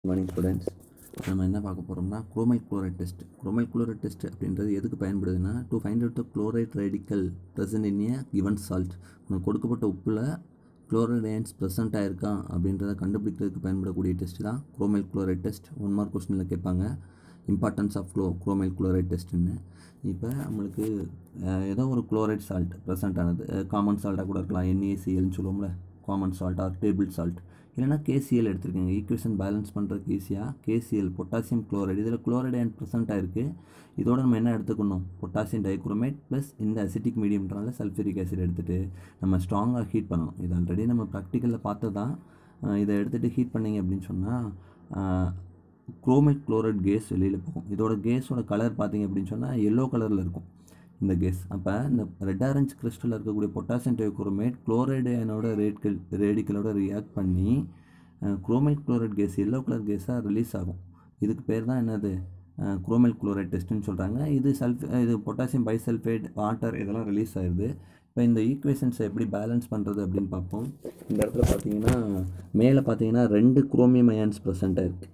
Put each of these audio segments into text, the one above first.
morning students நம்ம என்ன பார்க்க போகிறோம்னா chromyl chloride test chromyl chloride test அப்படின்றது எதுக்கு பயன்படுதுன்னா to find out the chloride radical present in a given salt உனக்கு கொடுக்கப்பட்ட உப்பில் குளோரைட் அயன்ஸ் ப்ரெசென்ட் ஆயிருக்கா அப்படின்றத கண்டுபிடிக்கிறதுக்கு பயன்படக்கூடிய டெஸ்ட் தான் chromyl chloride test one mark கொஸ்டினில் கேட்பாங்க importance of chlo chromyl chloride டெஸ்ட்டுன்னு இப்போ நம்மளுக்கு அஹ், ஏதோ ஒரு குளோரைட் சால்ட் ப்ரெசென்ட் ஆனது காமன் சால்ட்டாக கூட இருக்கலாம் என்ஏசிஎல்னு சொல்லுவோம்ல common salt or table salt இல்லைனா கேசிஎல் எடுத்துருக்கீங்க ஈக்குவேஷன் பேலன்ஸ் பண்ணுறதுக்கு ஈஸியாக கேசிஎல் பொட்டாசியம் குளோரைடு இதில் குளோரைடு அண்ட் ப்ரெசென்ட் ஆயிருக்கு இதோட நம்ம என்ன எடுத்துக்கணும் பொட்டாசியம் டைக்ரோமேட் ப்ளஸ் இந்த அசிட்டிக் மீடியம்ன்றனால சல்ஃபரிக் ஆசிட் எடுத்துகிட்டு நம்ம ஸ்ட்ராங்காக ஹீட் பண்ணணும் இது ஆல்ரெடி நம்ம ப்ராக்டிக்கலில் பார்த்து தான் இதை எடுத்துகிட்டு ஹீட் பண்ணிங்க அப்படின்னு சொன்னால் குரோமைட் குளோரைட் கேஸ் வெளியில் போகும் இதோட கேஸோட கலர் பார்த்தீங்க அப்படின்னு சொன்னால் எல்லோ கலரில் இருக்கும் இந்த கேஸ் அப்போ இந்த ரெட் ஆரஞ்ச் கிறிஸ்டலில் இருக்கக்கூடிய பொட்டாசியம் டைக்ரோமேட் குளோரைடு அயனோட ரேட்கள் ரேடிக்கலோட ரியாக்ட் பண்ணி chromyl chloride gas yellow colour கேஸாக ரிலீஸ் ஆகும் இதுக்கு பேர் தான் என்னது குரோமைல் குளோரைட் டெஸ்ட்டுன்னு சொல்கிறாங்க இது சல்ஃபே இது பொட்டாசியம் பைசல்ஃபேட் வாட்டர் இதெல்லாம் ரிலீஸ் ஆயிடுது இப்போ இந்த ஈக்குவேஷன்ஸை எப்படி பேலன்ஸ் பண்ணுறது அப்படின்னு பார்ப்போம் இந்த இடத்துல பார்த்தீங்கன்னா மேலே பார்த்தீங்கன்னா ரெண்டு குரோமியம் அயான்ஸ் ப்ரெசென்ட்டாக இருக்குது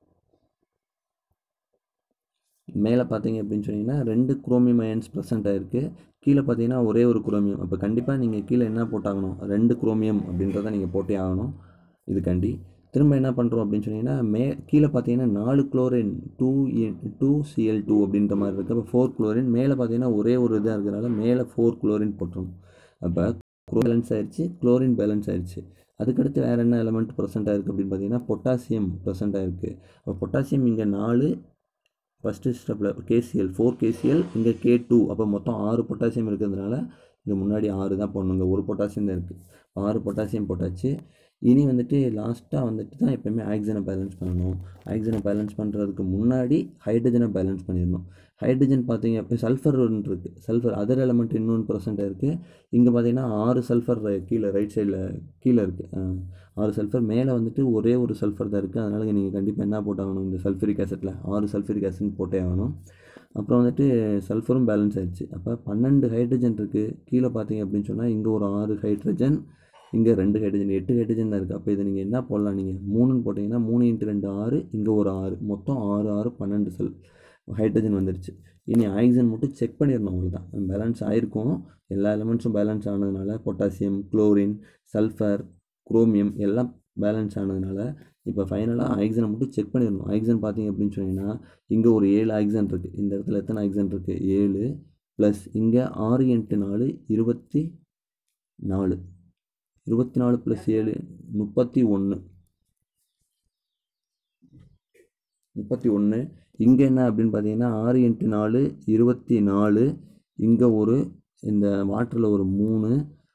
மேலே பார்த்தீங்க அப்படின்னு சொன்னீங்கன்னா ரெண்டு குரோமியம் அயன்ஸ் ப்ரெசென்ட் ஆயிருக்கு கீழே பார்த்தீங்கன்னா ஒரே ஒரு குரோமியம் அப்போ கண்டிப்பாக நீங்கள் கீழே என்ன போட்டாகணும் ரெண்டு குரோமியம் அப்படின்றத நீங்கள் போட்டே ஆகணும் இதுக்காண்டி திரும்ப என்ன பண்ணுறோம் அப்படின்னு சொன்னீங்கன்னா மே கீழே பார்த்தீங்கன்னா நாலு chlorine two two Cl two அப்படின்ற மாதிரி இருக்குது அப்போ ஃபோர் குளோரின் மேலே பார்த்தீங்கன்னா ஒரே ஒரு இதாக இருக்கிறனால மேலே ஃபோர் குளோரின் போட்டுரும் அப்போ குரோ பேலன்ஸ் ஆயிடுச்சு குளோரின் பேலன்ஸ் ஆயிடுச்சு அதுக்கடுத்து வேறு என்ன எலமெண்ட் ப்ரெசென்ட் ஆயிருக்கு அப்படின்னு பார்த்தீங்கன்னா பொட்டாசியம் ப்ரெசென்ட் ஆயிருக்கு அப்போ பொட்டாசியம் இங்கே நாலு ஃபஸ்ட்டு ஸ்டெப்பில் கேசிஎல் ஃபோர் கேசிஎல் இங்கே கே டூ அப்போ மொத்தம் ஆறு பொட்டாசியம் இருக்கிறதுனால இங்கே முன்னாடி ஆறு தான் போடணும் இங்கே ஒரு பொட்டாசியம் தான் இருக்குது ஆறு பொட்டாசியம் போட்டாச்சு இனி வந்துட்டு லாஸ்ட்டாக வந்துட்டு தான் எப்போயுமே ஆக்சிஜனை பேலன்ஸ் பண்ணணும் ஆக்சிஜனை பேலன்ஸ் பண்ணுறதுக்கு முன்னாடி ஹைட்ரஜனை பேலன்ஸ் பண்ணிடணும் ஹைட்ரஜன் பார்த்தீங்க அப்போ சல்ஃபர் ஒன்று இருக்குது சல்ஃபர் அதர் எலமெண்ட் இன்னொன்று பர்சன்ட் இருக்குது இங்கே பார்த்தீங்கன்னா ஆறு சல்ஃபர் கீழே ரைட் சைடில் கீழே இருக்குது ஆறு சல்ஃபர் மேலே வந்துட்டு ஒரே ஒரு சல்ஃபர் தான் இருக்குது அதனால் நீங்கள் கண்டிப்பாக என்ன போட்டாகணும் இந்த சல்ஃபரிக் ஆசிட்டில் ஆறு சல்ஃபரிக் ஆசிட் போட்டே ஆகணும் அப்புறம் வந்துட்டு சல்ஃபரும் பேலன்ஸ் ஆயிடுச்சு அப்போ பன்னெண்டு ஹைட்ரஜன் இருக்குது கீழே பார்த்தீங்க அப்படின்னு சொன்னால் இங்கே ஒரு ஆறு ஹைட்ரஜன் இங்கே ரெண்டு ஹைட்ரஜன் எட்டு ஹைட்ரஜன் தான் இருக்குது அப்போ இதை நீங்கள் என்ன போடலாம் நீங்கள் மூணுன்னு போட்டிங்கன்னா மூணு இன்ட்டு ரெண்டு ஆறு இங்கே ஒரு ஆறு மொத்தம் ஆறு ஆறு பன்னெண்டு செல் ஹைட்ரஜன் வந்துடுச்சு இனி ஆக்சிஜன் மட்டும் செக் பண்ணிடணும் அவ்வளோதான் பேலன்ஸ் ஆயிருக்கும் எல்லா எலமெண்ட்ஸும் பேலன்ஸ் ஆனதுனால பொட்டாசியம் குளோரின் சல்ஃபர் குரோமியம் எல்லாம் பேலன்ஸ் ஆனதுனால இப்போ ஃபைனலாக ஆக்சிஜனை மட்டும் செக் பண்ணிடணும் ஆக்சிஜன் பார்த்தீங்க அப்படின்னு சொன்னீங்கன்னா இங்கே ஒரு ஏழு ஆக்சிஜன் இருக்குது இந்த இடத்துல எத்தனை ஆக்சிஜன் இருக்குது ஏழு ப்ளஸ் இங்கே ஆறு இன்ட்டு நாலு இருபத்தி நாலு இருபத்தி நாலு ப்ளஸ் ஏழு முப்பத்தி ஒன்று முப்பத்தி ஒன்று இங்கே என்ன அப்படின்னு பார்த்தீங்கன்னா ஆறு இன்ட்டு நாலு இருபத்தி நாலு இங்கே ஒரு இந்த வாட்டரில் ஒரு மூணு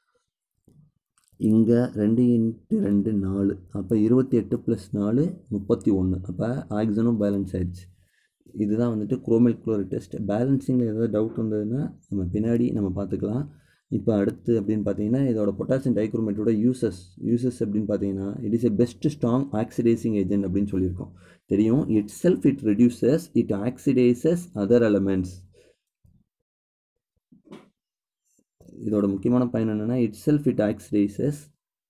இங்கே ரெண்டு இன்ட்டு ரெண்டு நாலு அப்போ இருபத்தி எட்டு ப்ளஸ் நாலு முப்பத்தி ஒன்று அப்போ ஆக்சிஜனும் பேலன்ஸ் ஆயிடுச்சு இதுதான் வந்துட்டு குரோமல் குளோரைட் டெஸ்ட் பேலன்சிங்கில் ஏதாவது டவுட் வந்ததுன்னா நம்ம பின்னாடி நம்ம பார்த்துக்கலாம் இப்போ அடுத்து அப்படின்னு பார்த்தீங்கன்னா இதோட பொட்டாசியம் டைக்ரோமேட்டோட யூசஸ் யூசஸ் அப்படின்னு பார்த்தீங்கன்னா it is a best strong oxidising agent அப்படின்னு சொல்லியிருக்கோம் தெரியும் itself it reduces it oxidises other elements இதோட முக்கியமான பயன் என்னென்னா itself it oxidises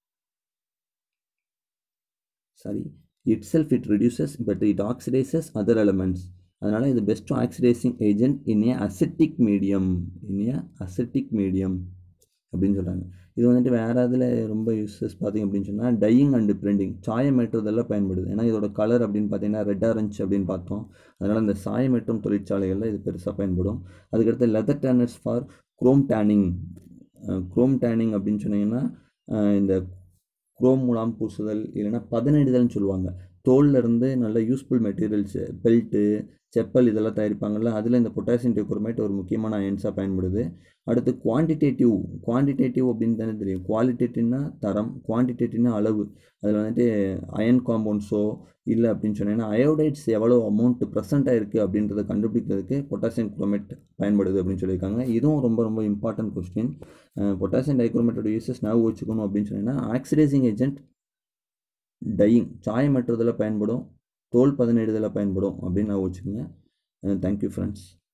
sorry itself it reduces but it oxidises other elements அதனால் இது best oxidising agent in a acetic medium in a acetic medium அப்படின்னு சொல்கிறாங்க இது வந்துட்டு வேறு இதில் ரொம்ப யூஸஸ் பார்த்தீங்க அப்படின்னு சொன்னால் டையிங் அண்டு பிரிண்டிங் சாயம் ஏற்றுறதெல்லாம் பயன்படுது ஏன்னா இதோட கலர் அப்படின்னு பார்த்தீங்கன்னா ரெட் ஆரஞ்ச் அப்படின்னு பார்த்தோம் அதனால் இந்த சாயமேற்றும் தொழிற்சாலைகளில் இது பெருசாக பயன்படும் அதுக்கடுத்து leather tanners for chrome tanning chrome tanning அப்படின்னு சொன்னீங்கன்னா அஹ் இந்த குரோம் முலாம் பூசுதல் இல்லைன்னா பதனிடுதல்னு சொல்லுவாங்க தோல்ல இருந்து நல்ல யூஸ்ஃபுல் மெட்டீரியல்ஸு பெல்ட்டு செப்பல் இதெல்லாம் தயாரிப்பாங்கள்ல அதில் இந்த பொட்டாசியம் டெக்ரோமேட் ஒரு முக்கியமான அயன்ஸாக பயன்படுது அடுத்து குவான்டிடேட்டிவ் குவான்டிடேட்டிவ் அப்படின்னு தானே தெரியும் குவாலிட்டேட்டிவ்னா தரம் குவான்டிடேட்டிவ்னா அளவு அதில் வந்துட்டு அயன் காம்பவுண்ட்ஸோ இல்லை அப்படின்னு சொன்னீங்கன்னா அயோடைட்ஸ் எவ்வளோ அமௌண்ட் ப்ரெசென்ட்டாக இருக்குது அப்படின்றத கண்டுபிடிக்கிறதுக்கு பொட்டாசியம் குரோமேட் பயன்படுது அப்படின்னு சொல்லியிருக்காங்க இதுவும் ரொம்ப ரொம்ப இம்பார்ட்டன்ட் கொஸ்டின் பொட்டாசியம் டைக்ரோமேட்டோட யூசஸ் ஞாபகம் வச்சுக்கணும் அப்படின்னு சொன்னீங்கன்னா ஆக்சிடைசிங் ஏஜென்ட் டையிங் சாயமற்றதில் பயன்படும் தோல் பதனிடுதலில் பயன்படும் அப்படின்னு நான் வச்சுக்கோங்க தேங்க்யூ ஃப்ரெண்ட்ஸ்